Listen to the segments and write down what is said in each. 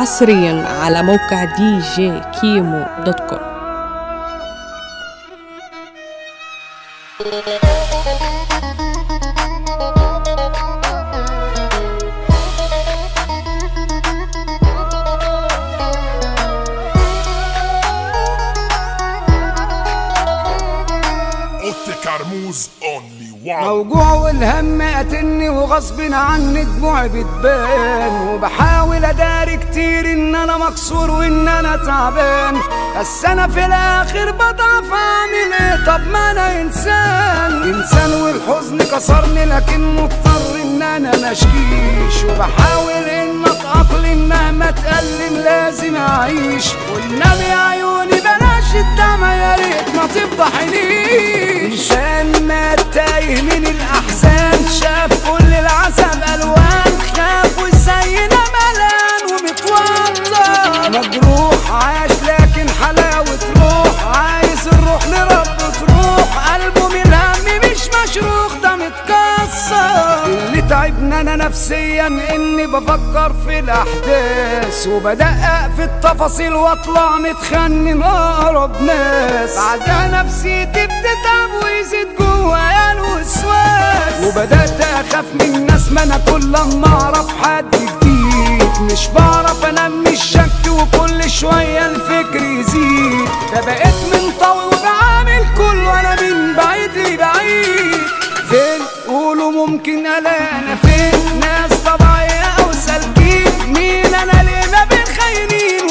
حصريا على موقع دي جي كيمو دوت كوم اوتي كرموز اونلي وان موجوع والهم قاتلني وغصب عني دموعي بتبان وبحاول اداري كتير ان انا مكسور وان انا تعبان بس انا في الاخر بضعف اعمل ايه طب ما انا انسان انسان والحزن كسرني لكن مضطر ان انا مشكيش وبحاول ان اتاقلم مهما اتألم لازم اعيش والنبي عيوني بلاش الدمع يا ريت ما تفضحنيش انسان ما تايه من الاحزان شاف كل العذاب الوان خاف وازاي ملان ومتوتر مجروح عاش لكن حلاوة روح عايز الروح لرب تروح قلبه من الهم مش مشروخ ده متكسر اللي تعبنا انا نفسيا اني بفكر في الاحداث وبدقق في التفاصيل واطلع متخنن اقرب ناس بعدها نفسيتي بتتعب ويزيد جوايا الوسواس وبدات اخاف من الناس ما انا كل ما اعرف حد جديد مش بعرف انام مش شك وكل شويه الفكر يزيد فبقيت منطوي وبعامل كل وانا من بعيد لبعيد فين قولوا ممكن الاقي انا فين ناس طبيعية او سالكين مين انا ليه ما بين خاينين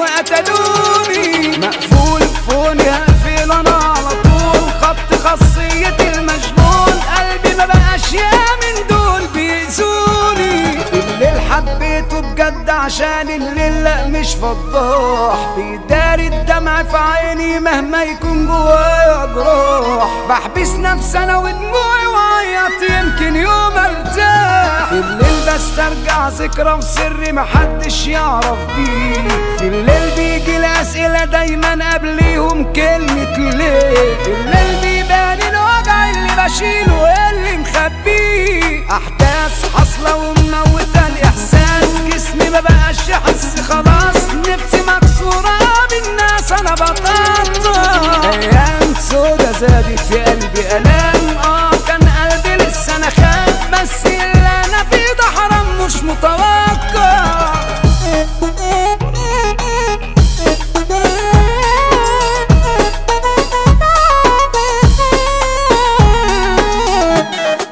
وقتلوني مقفول فوني هقفل انا على طول خط خاصيتي المشغول قلبي ما بقاش من دول بيأذوني الليل حبيته بجد عشان الليل لا مش فضاح بيداري الدمع في عيني مهما يكون جوايا جروح بحبس نفسي انا ودموعي وعيط يمكن يوم ارتاح في الليل بسترجع ذكرى وسري محدش يعرف بيه في الليل بيجي الاسئله دايما قبليهم كلمه ليه في الليل بيبان الوجع اللي بشيله اللي مخبيه احداث حاصله ومموته الاحساس جسمي ما بقاش يحس خلاص نفسي مكسوره بالناس انا بطلت ايام سودا زادت في قلبي الام اه كان قلبي لسه انا خاف بس اللي انا فيه ده حرام مش متوقع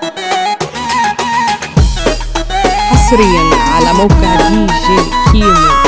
حصريا على موقع دي جي كيمو